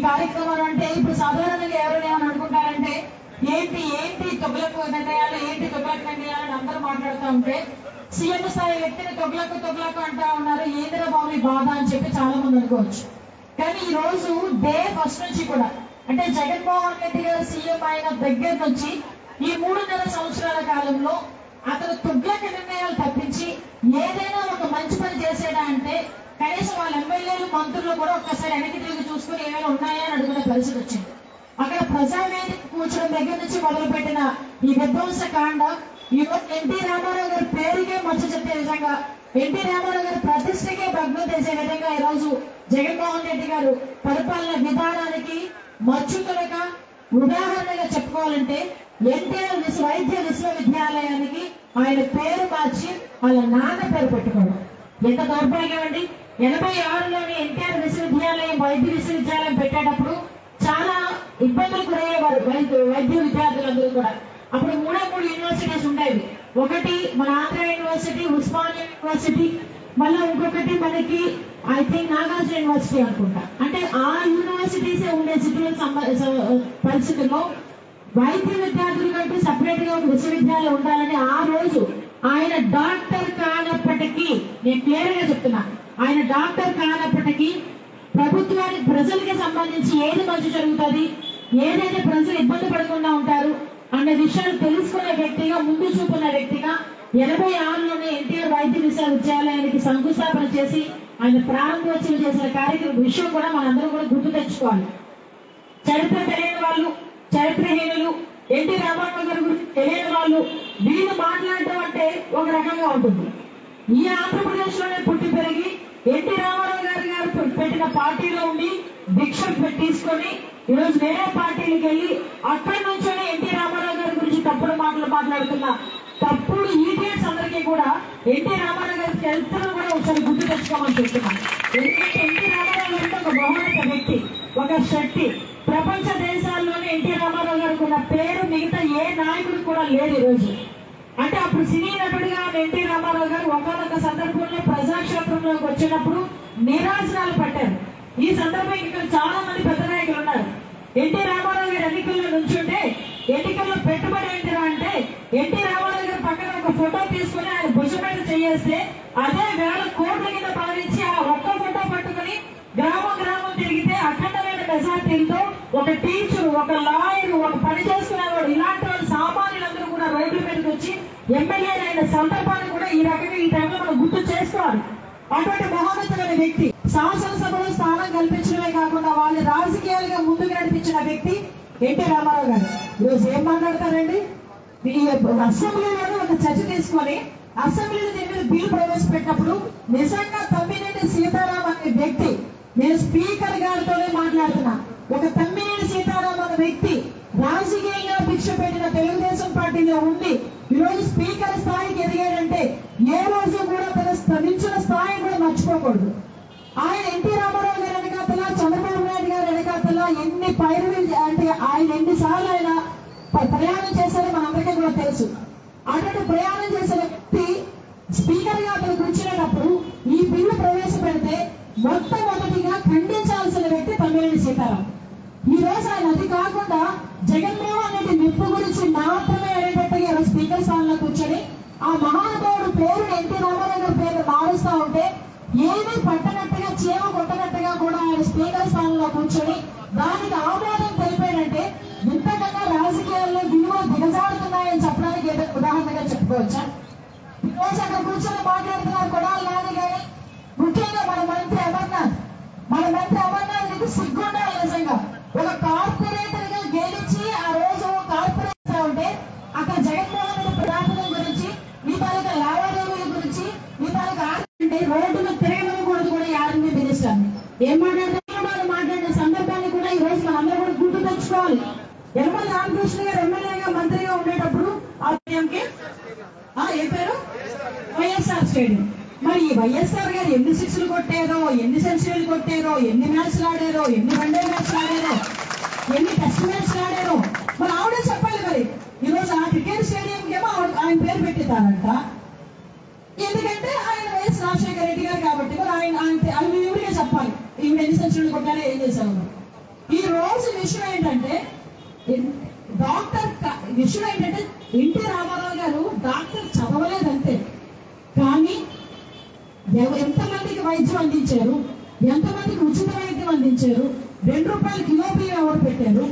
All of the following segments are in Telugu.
కార్యక్రమం అంటే ఇప్పుడు సాధారణంగా ఎవరైనా ఏమని అనుకుంటారంటే ఏంటి ఏంటి తొగ్గులకు నిర్ణయాలు ఏంటి తొగ్గులకు నిర్ణయాలు అని అందరూ మాట్లాడుతూ ఉంటే సీఎం స్థాయి వ్యక్తిని తొగ్గులకు తొగ్గులకు అంటా ఉన్నారు ఏందిరా బాబు ఈ బాధ అని చెప్పి చాలా మంది అనుకోవచ్చు కానీ ఈ రోజు డే ఫస్ట్ నుంచి కూడా అంటే జగన్మోహన్ రెడ్డి గారు సీఎం అయిన దగ్గర నుంచి ఈ మూడున్నర సంవత్సరాల కాలంలో అతను తుగ్లక నిర్ణయాలు తప్పించి ఏదైనా ఒక మంచి పని చేసేదా అంటే కనీసం వాళ్ళ ఎమ్మెల్యేలు మంత్రులు కూడా ఒక్కసారి వెనక్కి తిరిగి చూసుకుని ఏమైనా ఉన్నాయా అని అడుగునే పరిస్థితి వచ్చింది అక్కడ ప్రజావేదిక కూర్చోడం దగ్గర నుంచి మొదలుపెట్టిన ఈ విధ్వంస కాండ ఈ రోజు ఎన్టీ రామారావు గారి పేరుకే మచ్చ చెప్పే విధంగా ఎన్టీ రామారావు గారి ప్రతిష్టకే భగ్నం చేసే విధంగా ఈ రోజు జగన్మోహన్ రెడ్డి గారు పరిపాలన విధానానికి మచ్చుతులక ఉదాహరణగా చెప్పుకోవాలంటే ఎన్టీఆర్ విశ్వ వైద్య విశ్వవిద్యాలయానికి ఆయన పేరు మార్చి వాళ్ళ నాన్న పేరు పెట్టుకోవడం ఎంత దౌర్భాగ్యం అండి ఎనభై ఆరులోని ఎన్టీఆర్ విశ్వవిద్యాలయం వైద్య విశ్వవిద్యాలయం పెట్టేటప్పుడు చాలా ఇబ్బందులు గురయ్యేవారు వైద్య వైద్య విద్యార్థులందరూ కూడా అప్పుడు మూడే మూడు యూనివర్సిటీస్ ఉండేవి ఒకటి మన ఆంధ్ర యూనివర్సిటీ ఉస్మానియా యూనివర్సిటీ మళ్ళీ ఇంకొకటి మనకి ఐ థింక్ నాగార్జున యూనివర్సిటీ అనుకుంటా అంటే ఆ యూనివర్సిటీసే ఉండే సిచ్యువేషన్ పరిస్థితుల్లో వైద్య విద్యార్థుల కంటే సపరేట్ గా ఒక విశ్వవిద్యాలయం ఉండాలని ఆ రోజు ఆయన డాక్టర్ కానప్పటికీ నేను క్లియర్ గా చెప్తున్నా ఆయన డాక్టర్ కానప్పటికీ ప్రభుత్వానికి ప్రజలకి సంబంధించి ఏది మంచి జరుగుతుంది ఏదైతే ప్రజలు ఇబ్బంది పడకుండా ఉంటారు అన్న విషయాలు తెలుసుకునే వ్యక్తిగా ముందు చూపున్న వ్యక్తిగా ఎనభై ఆరులోనే ఎన్టీఆర్ వైద్య విశ్వవిద్యాలయానికి శంకుస్థాపన చేసి ఆయన ప్రారంభోత్సవం చేసిన కార్యక్రమం విషయం కూడా మనందరం కూడా గుర్తు తెచ్చుకోవాలి చరిత్ర తెలియని వాళ్ళు చరిత్రహీనులు ఎన్టీ రామారావు గారి గురించి తెలియని వాళ్ళు వీళ్ళు మాట్లాడటం అంటే ఒక రకంగా ఉంటుంది ఈ ఆంధ్రప్రదేశ్ లోనే పుట్టి పెరిగి ఎన్టీ రామారావు గారి గారు పె- పెట్టిన పార్టీలో ఉండి భిక్ష పె- తీసుకొని ఈరోజు వేరే పార్టీలకు వెళ్ళి అక్కడి నుంచోనే ఎన్టీ రామారావు గారి గురించి తప్పుడు మాటలు మాట్లాడుతున్న తప్పుడు ఈడియట్స్ అందరికీ కూడా ఎన్టీ రామారావు గారి చరిత్రను కూడా ఒకసారి గుర్తు తెచ్చుకోమని చెప్తున్నాను ఎందుకంటే ఎన్టీ రామారావు గారు ఒక బహుమత వ్యక్తి ఒక శక్తి ప్రపంచ దేశాల్లోనే ఎన్టీ రామారావు గారికి ఉన్న పేరు మిగతా ఏ నాయకుడు కూడా లేదు ఈ రోజు అంటే అప్పుడు సినీ నటుడిగా ఉన్న ఎన్టీ రామారావు గారు ఒకనొక సందర్భంలో ప్రజాక్షేత్రంలోకి వచ్చినప్పుడు నిరాశనాలు పట్టారు ఈ సందర్భంగా ఇక్కడ చాలా మంది పెద్ద నాయకులు ఉన్నారు ఎన్టీ రామారావు గారు ఎన్నికల్లో నుంచుంటే ఎన్నికల్లో పెట్టుబడి ఏంటిరా అంటే ఎన్టీ రామారావు గారు పక్కన ఒక ఫోటో తీసుకుని ఆయన భుజం మీద చేయేస్తే అదే వేల కోట్ల కింద భావించి ఆ ఒక్క ఫోటో పట్టుకుని గ్రామం గ్రామం తిరిగితే అఖండమైన మెజార్టీలతో ఒక టీచర్ ఒక లాయర్ ఒక పని చేసుకునేవాడు ఇలాంటి వాళ్ళు సామాన్యులందరూ కూడా రోడ్ల మీదకి వచ్చి ఎమ్మెల్యే అయిన సందర్భాన్ని కూడా ఈ రకంగా ఈ టైంలో మనం గుర్తు చేసుకోవాలి అటువంటి మహోన్నతమైన వ్యక్తి శాసనసభలో స్థానం కల్పించడమే కాకుండా వాళ్ళని రాజకీయాలుగా ముందుకు నడిపించిన వ్యక్తి ఎన్టీ రామారావు గారు ఈరోజు ఏం మాట్లాడతారండి ఈ అసెంబ్లీలోనే ఒక చర్చ తీసుకొని అసెంబ్లీలో దీని మీద బిల్ ప్రవేశపెట్టినప్పుడు నిజంగా తమ్మినేని సీతారాం అనే వ్యక్తి నేను స్పీకర్ గారితోనే మాట్లాడుతున్నా ఒక తమ్మినేని సీతారాం అనే వ్యక్తి రాజకీయంగా భిక్ష పెట్టిన తెలుగుదేశం పార్టీలో ఉండి ఈ రోజు స్పీకర్ స్థాయికి ఎదిగాడంటే ఏ రోజు కూడా తన స్థమించిన స్థాయి కూడా మర్చిపోకూడదు ఆయన ఎన్టీ రామారావు గారి వెనకాతల చంద్రబాబు నాయుడు గారి వెనకాతల ఎన్ని పైరులు అంటే ఆయన ఎన్నిసార్లు ఆయన ప- ప్రయాణం చేశారో మనందరికీ కూడా తెలుసు అటువంటి ప్రయాణం చేసిన వ్యక్తి స్పీకర్ గా అతను కూర్చునేటప్పుడు ఈ బిల్లు ప్రవేశపెడితే మొట్టమొదటిగా ఖండించాల్సిన వ్యక్తి తమ్మినేని సీతారాం ఈ రోజు ఆయన అది కాకుండా జగన్మోహన్ రెడ్డి నిప్పు గురించి మాత్రమే అడిగేటట్టుగా ఈరోజు స్పీకర్ స్థానంలో కూర్చొని ఆ మహానుభావుడు పేరు ఎన్టీ రామారావు గారి పేరు మారుస్తా ఉంటే ఏమీ పట్టనట్టుగా చీమ కొట్టనట్టుగా కూడా ఆయన స్పీకర్ స్థానంలో కూర్చొని దానికి ఆమోదం తెలిపాడంటే ఇంతకన్నా రాజకీయాల్లో విలువ దిగజారుతున్నాయని చెప్పడానికి ఏదైనా ఉదాహరణగా చెప్పుకోవచ్చా ఈ రోజు అక్కడ కూర్చొని మాట్లాడుతున్నారు కొడాలి నాని గాని ముఖ్యంగా మన మంత్రి అమర్నాథ్ మన మంత్రి అమర్నాథ్ నీకు సిగ్గుండాలి నిజంగా ఒక కార్పొరేటర్ గా గెలిచి ఆ రోజు కార్పొరేటర్ ఉంటే అక్కడ జగన్మోహన్ రెడ్డి ప్రాంతం గురించి మీ తాలూకా లావాదేవీల గురించి మీ తాలూకా అంటే రోడ్డును తిరగకూడదు కూడా యారండి మినిస్టర్ ఏం మాట్లాడుతున్నారు మాట్లాడిన సందర్భాన్ని కూడా ఈ రోజు మనందరూ కూడా గుర్తు తెచ్చుకోవాలి యనమల రామకృష్ణ గారు ఎమ్మెల్యేగా మంత్రిగా ఉండేటప్పుడు ఆ కి ఆ ఏ పేరు వైఎస్ఆర్ స్టేడియం మరి ఈ వైఎస్ఆర్ గారు ఎన్ని సిక్స్లు కొట్టారో ఎన్ని సెంచరీలు కొట్టారో ఎన్ని మ్యాచ్లు ఆడారో ఎన్ని వన్డే మ్యాచ్లు ఆడారో ఎన్ని టెస్ట్ మ్యాచ్లు ఆడారో మరి ఆవిడే చెప్పాలి మరి ఈ రోజు ఆ క్రికెట్ స్టేడియం ఏమో ఆవిడ- ఆయన పేరు పెట్టిస్తారంట ఎందుకంటే ఆయన వైఎస్ రాజశేఖర రెడ్డి గారు కాబట్టి మరి ఆయన ఆయన ఆయన వివరిగా చెప్పాలి ఈవిడ ఎన్ని సెంచరీలు కొట్టారో ఏం చేశారు మరి. ఈ విషయం ఏంటంటే డాక్టర్ క- విషయం ఏంటంటే ఎన్టీ రామారావు గారు డాక్టర్ చదవలేదంతే కానీ ఎవ- ఎంతమందికి వైద్యం అందించారు ఎంతమందికి ఉచిత వైద్యం అందించారు రెండు రూపాయలు కిలో బియ్యం ఎవరు పెట్టారు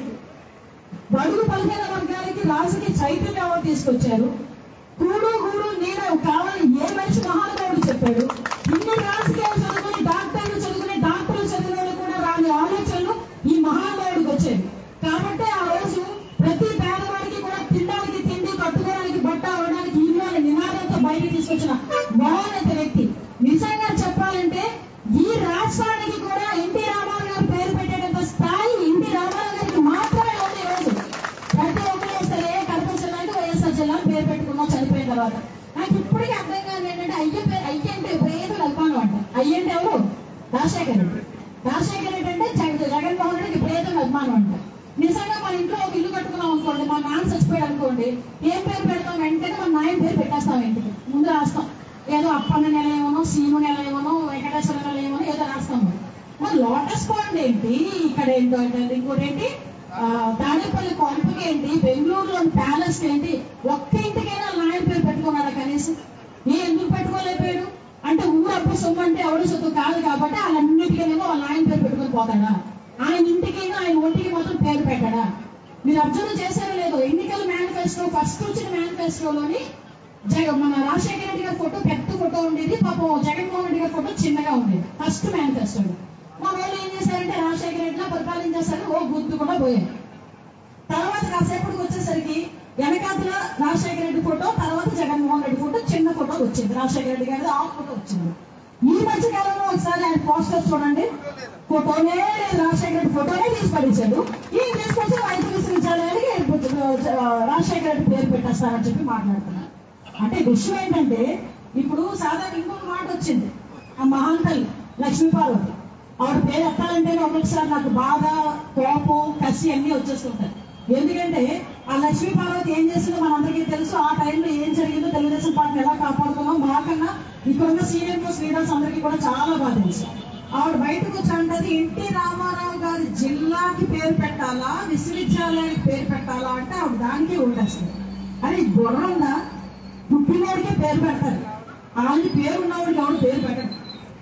బడుగు పదిహేను వర్గాలకి రాజుకి చైతన్యం ఎవరు తీసుకొచ్చారు కూడు గూడు నీడ కావాలి ఏ మనిషి మహానుభావుడు చెప్పాడు ఇన్ని రాజకీయాలు చదువుకుని డాక్టర్లు చదువుకుని డాక్టర్లు చదివిన వాళ్ళు కూడా రాని ఆలోచనలు ఈ మహానుభావుడికి వచ్చేది కాబట్టి ఆ రోజు ప్రతి పేదవాడికి కూడా తినడానికి తిండి కట్టుకోవడానికి బట్ట అవడానికి ఇల్లు అనే నినాదంతో బయటికి తీసుకొచ్చిన మహోన్నత వ్యక్తి నిజంగా చెప్పాలంటే ఈ రాష్ట్రానికి కూడా ఎన్టీ రామారావు గారు పేరు పెట్టేటంత స్థాయి ఎన్టీ రామారావు గారికి మాత్రమే ఉంది ఈ రోజు ప్రతి ఒక్కరు వస్తారు ఏ కడప జిల్లా అంటే వైఎస్ఆర్ జిల్లా అని పేరు పెట్టుకున్నాం చనిపోయిన తర్వాత నాకు ఇప్పటికీ అర్థం కాదు ఏంటంటే అయ్య పేరు అయ్య అంటే విపరీతం అభిమానం అంట అయ్య అంటే ఎవరు రాజశేఖర్ రెడ్డి రాజశేఖర్ రెడ్డి అంటే జగ- జగన్మోహన్ రెడ్డికి విపరీతం అభిమానం అంట నిజంగా మన ఇంట్లో ఒక ఇల్లు కట్టుకున్నాం అనుకోండి మా నాన్న చచ్చిపోయాడు అనుకోండి ఏం పేరు పెడతాం వెంటనే మన నాయన పేరు పెట్టేస్తాం ఇంటికి ముందు రాస్తాం ఏదో అప్పన్న నెల ఏమనో సీను నెల ఏమనో వెంకటేశ్వర నెల ఏమనో ఏదో రాస్తాం మరి లోటస్ పాండ్ ఏంటి ఇక్కడ ఏంటో ఏంటంటే ఇంకోటి ఏంటి ఆ, తాడేపల్లి కొంపకి ఏంటి బెంగళూరులోని ప్యాలెస్ ఏంటి ఒక్క ఇంటికైనా నాయన పేరు పెట్టుకున్నాడా కనీసం ఏ ఎందుకు పెట్టుకోలేకపోయాడు అంటే ఊరు అప్పు సొమ్ము అంటే ఎవరి సొత్తు కాదు కాబట్టి వాళ్ళన్నిటికైనా వాళ్ళ ఆయన పేరు పెట్టుకొని పోతాడా ఆయన ఇంటికి ఆయన ఒంటికి మాత్రం పేరు పెట్టడా మీరు అబ్జర్వ్ చేశారో లేదో ఎన్నికల మేనిఫెస్టో ఫస్ట్ వచ్చిన మేనిఫెస్టోలోని జగ మన రాజశేఖర రెడ్డి గారి ఫోటో పెద్ద ఫోటో ఉండేది పాపం జగన్మోహన్ రెడ్డి గారి ఫోటో చిన్నగా ఉండేది ఫస్ట్ మేనిఫెస్టోలో మా వాళ్ళు ఏం చేశారంటే రాజశేఖర రెడ్డిలా పరిపాలించేసరికి ఓ గుర్తు కూడా పోయారు తర్వాత కాసేపటికి వచ్చేసరికి వెనకాతల రాజశేఖర రెడ్డి ఫోటో తర్వాత జగన్మోహన్ రెడ్డి ఫోటో చిన్న ఫోటో వచ్చింది రాజశేఖర రెడ్డి గారి ఆ ఫోటో వచ్చింది ఈ మధ్య కాలంలో ఒకసారి ఆయన పోస్టర్ చూడండి ఫోటోనే లేదు రాజశేఖర రెడ్డి ఫోటోనే తీసి పడేశాడు ఈ తీసుకొచ్చి వైద్య విశ్వవిద్యాలయానికి రాజశేఖర రెడ్డి పేరు పెట్టేస్తారని చెప్పి మాట్లాడుతున్నారు అంటే విషయం ఏంటంటే ఇప్పుడు సాధారణ ఇంకొక మాట వచ్చింది ఆ మహాంతల్లి లక్ష్మీపార్వతి ఆవిడ పేరు ఎత్తాలంటే ఒక్కొక్కసారి నాకు బాధ కోపం కసి అన్ని వచ్చేస్తుంటాయి ఎందుకంటే ఆ లక్ష్మీ పార్వతి ఏం చేసిందో మనందరికీ తెలుసు ఆ టైంలో ఏం జరిగిందో తెలుగుదేశం పార్టీని ఎలా కాపాడుతున్నాం మాకన్నా ఇక్కడున్న సీనియర్ మోస్ట్ లీడర్స్ అందరికీ కూడా చాలా బాధ తెలుసు ఆవిడ బయటకు వచ్చి అంటది ఎన్టీ రామారావు గారి జిల్లాకి పేరు పెట్టాలా విశ్వవిద్యాలయానికి పేరు పెట్టాలా అంటే ఆవిడ దానికి ఉండేస్తుంది అది బుర్రందా పుట్టినోడికే పేరు పెడతారు ఆయన పేరు ఉన్నవాడికి ఎవరు పేరు పెట్టరు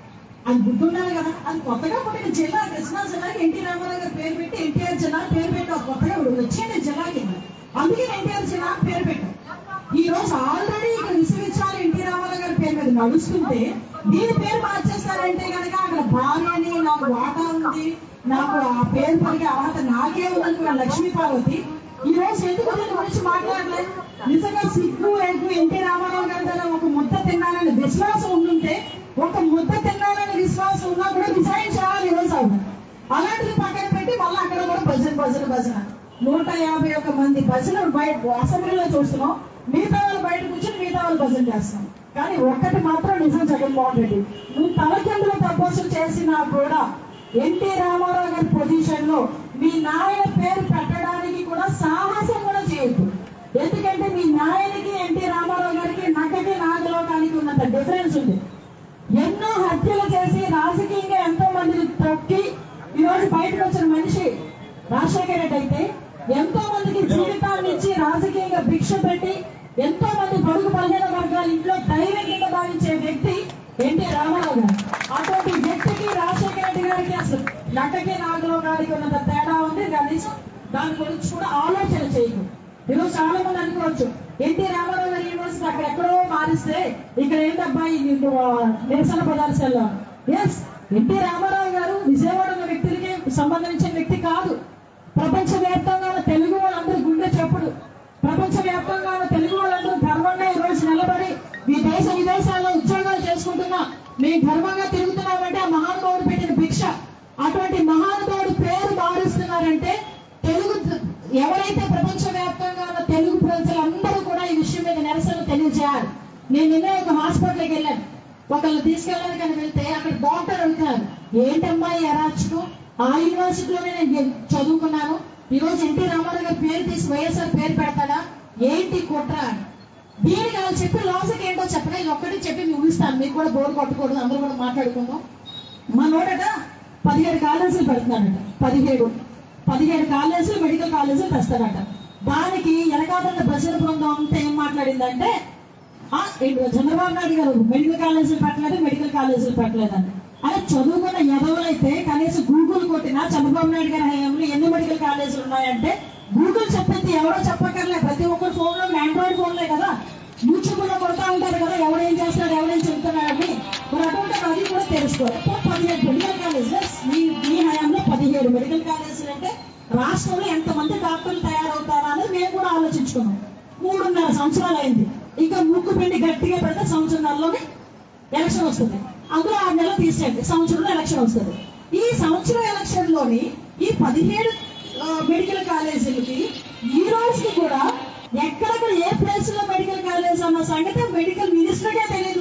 అది గుర్తుండాలి కదా అది కొత్తగా పుట్టిన జిల్లా కృష్ణా జిల్లాకి ఎన్టీ రామారావు గారు పేరు పెట్టి ఎన్టీఆర్ జిల్లా అని పేరు పెట్టాం కొత్తగా వచ్చింది జిల్లాకి అందుకే ఎన్టీఆర్ జిల్లా అని పేరు పెట్టాం ఈ రోజు ఆల్రెడీ ఇక్కడ విశ్వవిద్యాలయం ఎన్టీ రామారావు గారి పేరు మీద నడుస్తుంటే దీని పేరు మార్చేస్తారంటే కనుక అక్కడ భార్యని నాకు వాటా ఉంది నాకు ఆ పేరు పలికే అర్హత నాకే ఉందనుకున్న లక్ష్మీ పార్వతి ఈ రోజు ఎందుకు దీని గురించి మాట్లాడలేదు నిజంగా సిగ్గు ఎగ్గు ఎన్టీ రామారావు గారి దగ్గర ఒక ముద్ద తిన్నానని విశ్వాసం ఉండుంటే ఒక ముద్ద తిన్నానని విశ్వాసం ఉన్నా కూడా రిజైన్ చేయాలి ఈ రోజు ఆవిడ అలాంటిది పక్కన పెట్టి మళ్ళీ అక్కడ కూడా భజన భజన భజన నూట యాభై ఒక్క మంది భజనలు బయట అసెంబ్లీలో చూస్తున్నాం మిగతా వాళ్ళు బయట కూర్చొని మిగతా వాళ్ళు భజన చేస్తున్నాం కానీ ఒక్కటి మాత్రం నిజం జగన్మోహన్ రెడ్డి నువ్వు తలకిందులు తపోసులు చేసినా కూడా ఎన్టీ రామారావు గారి పొజిషన్ లో మీ నాయన పేరు పెట్టడానికి కూడా సాహసం కూడా చేయొద్దు ఎందుకంటే మీ నాయనకి ఎన్టీ రామారావు గారికి నక్కకి నాగలోకానికి ఉన్నంత డిఫరెన్స్ ఉంది ఎన్నో హత్యలు చేసి రాజకీయంగా ఎంతో మందిని తొక్కి ఈ రోజు బయటకు వచ్చిన మనిషి రాజశేఖర రెడ్డి అయితే ఎంతో మందికి జీవితాన్ని ఇచ్చి రాజకీయంగా భిక్ష పెట్టి ఎంతో మంది బడుగు బలహీన వర్గాల ఇంట్లో ధైర్యం కింద భావించే వ్యక్తి ఎన్టీ రామారావు గారు అటువంటి వ్యక్తికి రాజశేఖర రెడ్డి గారికి అసలు నక్కకి నాగలో గారికి ఉన్నంత తేడా ఉంది కనీసం దాని గురించి కూడా ఆలోచన చేయకు ఈరోజు చాలా మంది అనుకోవచ్చు ఎన్టీ రామారావు గారి యూనివర్సిటీ అక్కడ ఎక్కడో మారిస్తే ఇక్కడ ఏంటబ్బా ఈ నీకు, ఆ, నిరసన ప్రదర్శనలో ఎస్ ఎన్టీ రామారావు గారు విజయవాడ ఉన్న వ్యక్తులకి సంబంధించిన వ్యక్తి కాదు ప్రపంచ వ్యాప్తంగా ఉన్న తెలుగు వాళ్ళందరూ గుండె చెప్పుడు ప్రపంచ వ్యాప్తంగా ఉన్న తెలుగు వాళ్ళందరూ గర్వంగా ఈ రోజు నిలబడి మీ దేశ విదేశాల్లో ఉద్యోగాలు చేసుకుంటున్నా మేము గర్వంగా తిరుగుతున్నామంటే ఆ మహానుభావుడు పెట్టిన భిక్ష అటువంటి మహానుభావుడు పేరు మారుస్తున్నారంటే తెలుగు ఎవరైతే ప్రపంచ వ్యాప్తంగా ఉన్న తెలుగు ప్రజలందరూ కూడా ఈ విషయం మీద నిరసన తెలియజేయాలి నేను నిన్నే ఒక హాస్పిటల్కి వెళ్ళాను ఒకళ్ళు తీసుకెళ్ళాలి కానీ వెళ్తే అక్కడ డాక్టర్ అడుగుతున్నారు ఏంటమ్మా ఈ అరాచకం ఆ యూనివర్సిటీలోనే నేను చదువుకున్నాను ఈ రోజు ఎన్టీ రామారావు గారి పేరు తీసి వైఎస్ఆర్ పేరు పెడతాడా ఏంటి కుట్ర అని దీనికి వాళ్ళు చెప్పి లాజిక్ ఏంటో చెప్పలే ఇది ఒక్కటి చెప్పి ముగిస్తాను మీకు కూడా బోర్ కొట్టకూడదు అందరూ కూడా మాట్లాడుకుందాం మనోడట పదిహేడు కాలేజీలు పెడుతున్నాడట పదిహేడు పదిహేడు కాలేజీలు మెడికల్ కాలేజీలు తెస్తారట దానికి వెనకాతల ప్రజల బృందం అంతా ఏం మాట్లాడిందంటే ఆ, ఏంటి చంద్రబాబు నాయుడు గారు మెడికల్ కాలేజీలు పెట్టలేదు మెడికల్ కాలేజీలు పెట్టలేదని అదే చదువుకున్న ఎదవలైతే కనీసం గూగుల్ కొట్టినా చంద్రబాబు నాయుడు గారి హయాంలో ఎన్ని మెడికల్ కాలేజీలు ఉన్నాయంటే గూగుల్ చెప్పింది ఎవరో చెప్పక్కర్లే ప్రతి ఒక్కరి ఫోన్ లో ఆండ్రాయిడ్ ఫోన్లే కదా యూట్యూబ్ లో కొడతా ఉంటారు కదా ఎవడేం చేస్తాడు ఎవడేం చెబుతున్నాడని మరి అటువంటి అది కూడా తెలుసుకోవాలి ఇప్పుడు పదిహేడు మెడికల్ కాలేజీలు మీ మీ హయాంలో పదిహేడు మెడికల్ కాలేజీలు అంటే రాష్ట్రంలో ఎంతమంది డాక్టర్లు తయారవుతారా అనేది మేము కూడా ఆలోచించుకున్నాం మూడున్నర సంవత్సరాలు అయింది ఇంకా ముక్కు పిండి గట్టిగా పెడితే సంవత్సరాల్లోనే ఎలక్షన్ వస్తుంది అందులో ఆరు నెలలు తీసేయండి సంవత్సరంలో ఎలక్షన్ వస్తుంది ఈ సంవత్సరం ఎలక్షన్ లోని ఈ పదిహేడు ఆ, మెడికల్ కాలేజీలకి ఈ రోజుకి కూడా ఎక్కడెక్కడ ఏ ప్లేస్ లో మెడికల్ కాలేజ్ అన్న సంగతి మెడికల్ మినిస్టర్కే తెలియదు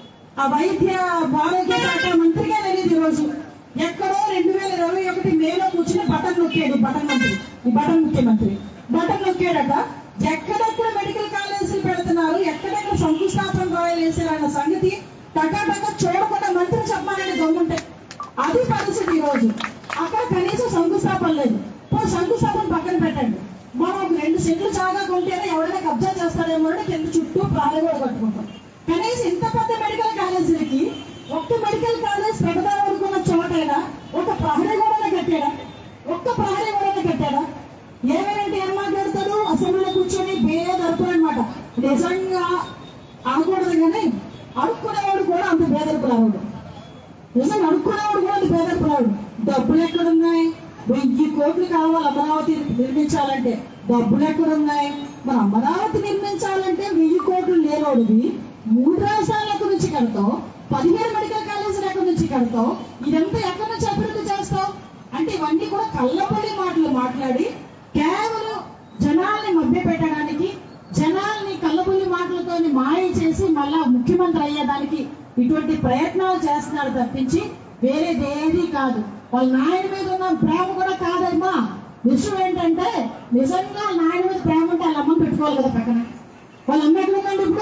ఆ వైద్య ఆరోగ్య శాఖ మంత్రికే తెలియదు ఈ రోజు ఎక్కడో రెండు వేల ఇరవై ఒకటి మేలో కూర్చుని బటన్ నొక్కాడు బటన్ మంత్రి ఈ బటన్ ముఖ్యమంత్రి బటన్ నొక్కాడట ఎక్కడెక్కడ మెడికల్ కాలేజీలు పెడుతున్నారు ఎక్కడెక్కడ శంకుస్థాపన రాయలు వేసారన్న సంగతి టకాటక చూడకుండా మంత్రి చెప్పాలని దొంగుంటే అది పరిస్థితి ఈ రోజు అక్కడ కనీసం శంకుస్థాపన లేదు పో శంకుస్థాపన పక్కన పెట్టండి మనం ఒక రెండు సెంట్లు చాగా కొంటేనే ఎవరైనా కబ్జా చేస్తాడేమో అని కింద చుట్టూ ప్రాణి కూడా కట్టుకుంటాం కనీసం ఇంత పెద్ద మెడికల్ కాలేజీలకి ఒక్క మెడికల్ కాలేజ్ పెడదాం అనుకున్న చోటైనా ఒక ప్రహరీ కూడా కట్టాడా ఒక్క ప్రహరీ కూడా కట్టాడా ఏమైనా ఏం మాట్లాడతాడు అసెంబ్లీలో కూర్చొని బేదరుపు అనమాట నిజంగా అనకూడదు కానీ అడుక్కునేవాడు కూడా అంత బేదరుపు రావడు నిజంగా అడుక్కునేవాడు కూడా అంత బేదరుపు రావడు డబ్బులు ఎక్కడున్నాయి వెయ్యి కోట్లు కావాలి అమరావతి నిర్మించాలంటే డబ్బులు ఎక్కడున్నాయి మరి అమరావతి నిర్మించాలంటే వెయ్యి కోట్లు లేనోడివి మూడు రాష్ట్రాల ఎక్కడి నుంచి కడతావు పదిహేడు మెడికల్ కాలేజీలు ఎక్కడి నుంచి కడతావు ఇదంతా ఎక్కడి నుంచి అభివృద్ధి చేస్తావు అంటే ఇవన్నీ కూడా కళ్ళపల్లి మాటలు మాట్లాడి కేవలం జనాల్ని మభ్య పెట్టడానికి జనాల్ని కళ్ళబుల్లి మాటలతో మాయ చేసి మళ్ళా ముఖ్యమంత్రి అయ్యేదానికి ఇటువంటి ప్రయత్నాలు చేస్తున్నారు తప్పించి వేరేదేది కాదు వాళ్ళ నాయన మీద ఉన్న ప్రేమ కూడా కాదమ్మా విషయం ఏంటంటే నిజంగా వాళ్ళ నాయన మీద ప్రేమ ఉంటే వాళ్ళ అమ్మని పెట్టుకోవాలి కదా పక్కన వాళ్ళ అమ్మ ఎక్కడుందండి ఇప్పుడు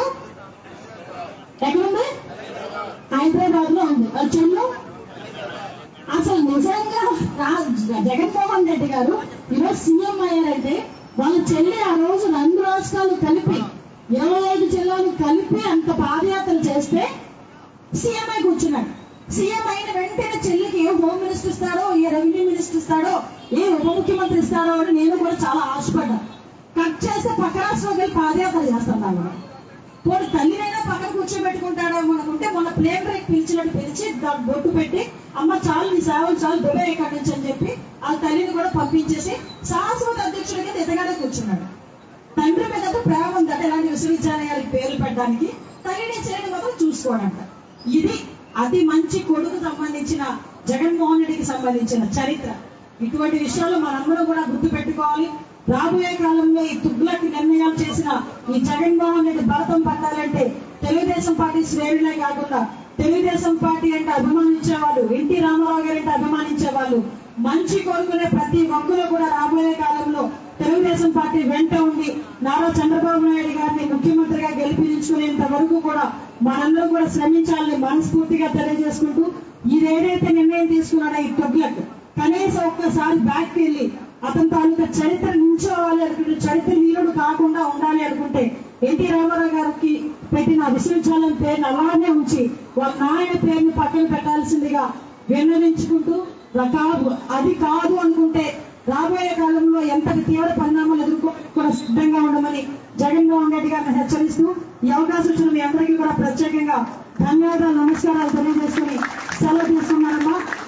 ఎక్కడుంది హైదరాబాద్ లో ఉంది వాళ్ళ చెల్లు అసలు నిజంగా రా- జగన్మోహన్ రెడ్డి గారు ఈరోజు సీఎం అయ్యారంటే వాళ్ళ చెల్లి ఆ రోజు రెండు రాష్ట్రాలు కలిపి ఇరవై ఐదు జిల్లాలు కలిపి అంత పాదయాత్ర చేస్తే సీఎం అయి కూర్చున్నాడు సీఎం అయిన వెంటనే చెల్లికి ఏ హోమ్ మినిస్టర్ ఇస్తాడో ఏ రెవెన్యూ మినిస్టర్ ఇస్తాడో ఏ ఉప ముఖ్యమంత్రి ఇస్తాడో అని నేను కూడా చాలా ఆశపడ్డా కట్ చేస్తే పక్క రాష్ట్రంలోకి వెళ్ళి పాదయాత్ర చేస్తాను పోనీ తల్లినైనా పక్కన కూర్చోబెట్టుకుంటాడేమో అనుకుంటే మొన్న ప్లేన్ బ్రేక్ పిలిచినట్టు పిలిచి దాని బొట్టు పెట్టి అమ్మ చాలు నీ సేవలు చాలు దుబాయ్ ఇక్కడి నుంచి అని చెప్పి ఆ తల్లిని కూడా పంపించేసి శాశ్వత అధ్యక్షుడి కింద ఎదగానే కూర్చున్నాడు తండ్రి మీద అయితే ప్రేమ ఉందట ఇలాంటి విశ్వవిద్యాలయాలకు పేర్లు పెట్టడానికి తల్లిని చెల్లిని మాత్రం చూసుకోవడంట ఇది అతి మంచి కొడుకు సంబంధించిన జగన్మోహన్ రెడ్డికి సంబంధించిన చరిత్ర ఇటువంటి విషయాలు మనందరం కూడా గుర్తు పెట్టుకోవాలి రాబోయే కాలంలో ఈ తుగ్లక్ నిర్ణయాలు చేసిన ఈ జగన్మోహన్ రెడ్డి భరతం పట్టాలంటే తెలుగుదేశం పార్టీ శ్రేణులే కాకుండా తెలుగుదేశం పార్టీ అంటే అభిమానించే వాళ్ళు ఎన్టీ రామారావు గారు అంటే అభిమానించే వాళ్ళు మంచి కోరుకునే ప్రతి ఒక్కరు కూడా రాబోయే కాలంలో తెలుగుదేశం పార్టీ వెంట ఉండి నారా చంద్రబాబు నాయుడు గారిని ముఖ్యమంత్రిగా గెలిపించుకునేంత వరకు కూడా మనందరం కూడా శ్రమించాలని మనస్ఫూర్తిగా తెలియజేసుకుంటూ ఇది ఏదైతే నిర్ణయం తీసుకున్నాడో ఈ తుగ్లక్ కనీసం ఒక్కసారి బ్యాక్ వెళ్ళి అతని తాలూకా చరిత్ర నిల్చోవాలి అనుకుంటే చరిత్ర నీరుడు కాకుండా ఉండాలి అనుకుంటే ఎన్టీ రామారావు గారికి పెట్టిన విశ్వవిద్యాలయం పేరుని అలానే ఉంచి వాళ్ళ నాయన పేరుని పక్కన పెట్టాల్సిందిగా విన్నవించుకుంటూ రా- కాదు అది కాదు అనుకుంటే రాబోయే కాలంలో ఎంతటి తీవ్ర పరిణామాలు ఎదుర్కోవడానికి కూడా సిద్ధంగా ఉండమని జగన్మోహన్ రెడ్డి గారిని హెచ్చరిస్తూ ఈ అవకాశం ఇచ్చిన మీ అందరికీ కూడా ప్రత్యేకంగా ధన్యవాదాలు నమస్కారాలు తెలియజేసుకుని సెలవు తీసుకున్నానమ్మా